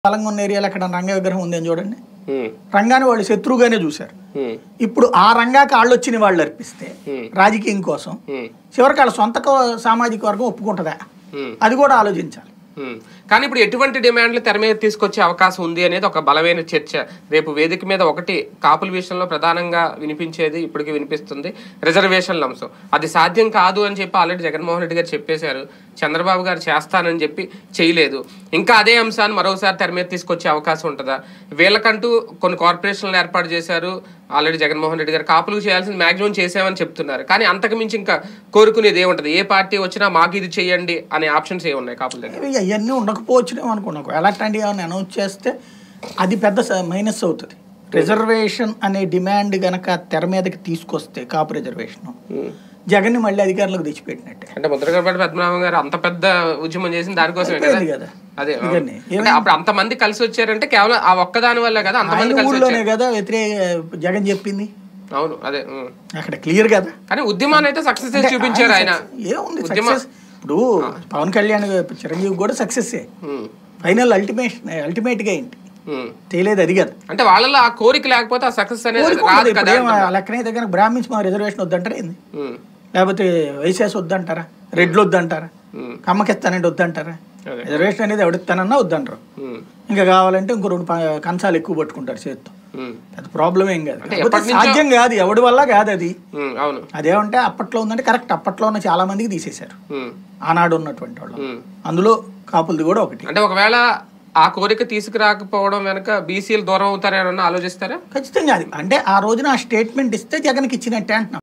బలంగా ఉన్న ఏరియాలో ఎక్కడ రంగ విగ్రహం ఉంది అని చూడండి ఉమ్, రంగాన్ని వాళ్ళు శత్రువుగానే చూశారు ఉమ్, ఇప్పుడు ఆ రంగాకి వాళ్ళు వచ్చిన వాళ్ళు అర్పిస్తే Hmm. రాజకీయం కోసం ఉమ్, చివరికి వాళ్ళ సొంత కో- సామాజిక వర్గం ఒప్పుకుంటుందా ఉమ్, అది కూడా ఆలోచించాలి ఉమ్. కానీ ఇప్పుడు ఎటువంటి డిమాండ్లు తెర మీద తీసుకొచ్చే అవకాశం ఉంది అనేది ఒక బలమైన చర్చ రేపు వేదిక మీద ఒకటి కాపుల విషయంలో ప్రధానంగా వినిపించేది ఇప్పటికీ వినిపిస్తుంది రిజర్వేషన్ల అంశం అది సాధ్యం కాదు అని చెప్పి ఆల్రెడీ జగన్మోహన్ రెడ్డి గారు చెప్పేశారు చంద్రబాబు గారు చేస్తానని చెప్పి చేయలేదు ఇంకా అదే అంశాన్ని మరోసారి తెర మీద తీసుకొచ్చే అవకాశం ఉంటుందా వీళ్ళకంటూ కొన్ని కార్పొరేషన్లు ఏర్పాటు చేశారు ఆల్రెడీ జగన్మోహన్ రెడ్డి గారు కాపులకు చేయాల్సింది మాక్సిమం చేసామని చెప్తున్నారు కానీ అంతకు మించి ఇంకా కోరుకునేది ఏముంటది ఏ పార్టీ వచ్చినా మాకు ఇది చేయండి అనే ఆప్షన్స్ ఏ ఉన్నాయి కాపుల దగ్గర ఇవి అవన్నీ ఉండకపోవచ్చునేమో అనుకున్నాం ఎలాంటి ఏమైనా అనౌన్స్ చేస్తే అది పెద్ద మైనస్ అవుతుంది రిజర్వేషన్ అనే డిమాండ్ గనక తెర మీదకి తీసుకొస్తే కాపు రిజర్వేషన్ జగన్ని మళ్ళీ అధికారంలోకి తెచ్చిపెట్టినట్టే అంటే ముద్రగడపటి పద్మనాభం గారు అంత పెద్ద ఉద్యమం చేసింది దానికోసమే కదా అయిపోయింది కదా అదే ఆ. ఇవన్నీ. అంటే అప్పుడు అంతమంది కలిసి వచ్చారంటే కేవలం ఆ ఒక్కదాని వల్ల కదా అంతమంది ఆయన కలిసి ఊళ్ళోనే వచ్చారు కదా వ్యతిరేక జగన్ చెప్పింది అవును అదే ఉం. అక్కడ క్లియర్ కదా కానీ ఉద్యమాన్ని అయితే సక్సెస్ చేసి చూపించారు ఆయన ఏముంది ఉద్యమ సక్సెస్ ఇప్పుడు పవన్ కళ్యాణ్ చిరంజీవి కూడా సక్సెస్ ఉం. ఫైనల్ అల్టిమేషన్ అల్టిమేట్ గా ఏంటి ఉం. తెలియదు అది కదా అంటే వాళ్ళలో ఆ కోరిక లేకపోతే ఆ సక్సెస్ అనేది కోరిక రాదు ఉండదు. కదా ఇప్పుడు ఏం లెక్కనైతే కనుక బ్రాహ్మిన్స్ మా రిజర్వేషన్ వద్దంటారా ఏంది ఉం. లేకపోతే వైశాస్ వద్దంటారా రెడ్లు వద్దంటారా ఉం. కమ్మకిస్తానంటే వద్దంటారా అదే. రిజర్వేషన్ అనేది ఎవడిస్తానన్నా వద్దంటారు ఉం. ఇంకా కావాలంటే ఇంకో రెండు ప- కంచాలు ఎక్కువ పట్టుకుంటారు చేత్తో ఉం. అది ప్రాబ్లం ఏం కాదు అంటే కాకపోతే ఎప్పటి నుంచో- సాధ్యం కాదు ఎవడి వల్ల కాదు అది ఉం. అవును అదేమంటే అప్పట్లో ఉందంటే కరెక్ట్ అప్పట్లో ఉన్న చాలా మందికి తీసేశారు ఉం. ఆనాడు ఉన్నటువంటి వాళ్ళు ఉం. అందులో కాపులది కూడా ఒకటి అంటే ఒకవేళ ఆ కోరిక తీసుకురాకపోవడం వెనక బీసీలు దూరం అవుతారేమన్నా ఆలోచిస్తారా ఖచ్చితంగా అది అంటే ఆ రోజున ఆ స్టేట్మెంట్ ఇస్తే జగన్కి ఇచ్చినట్టే అంటున్నాం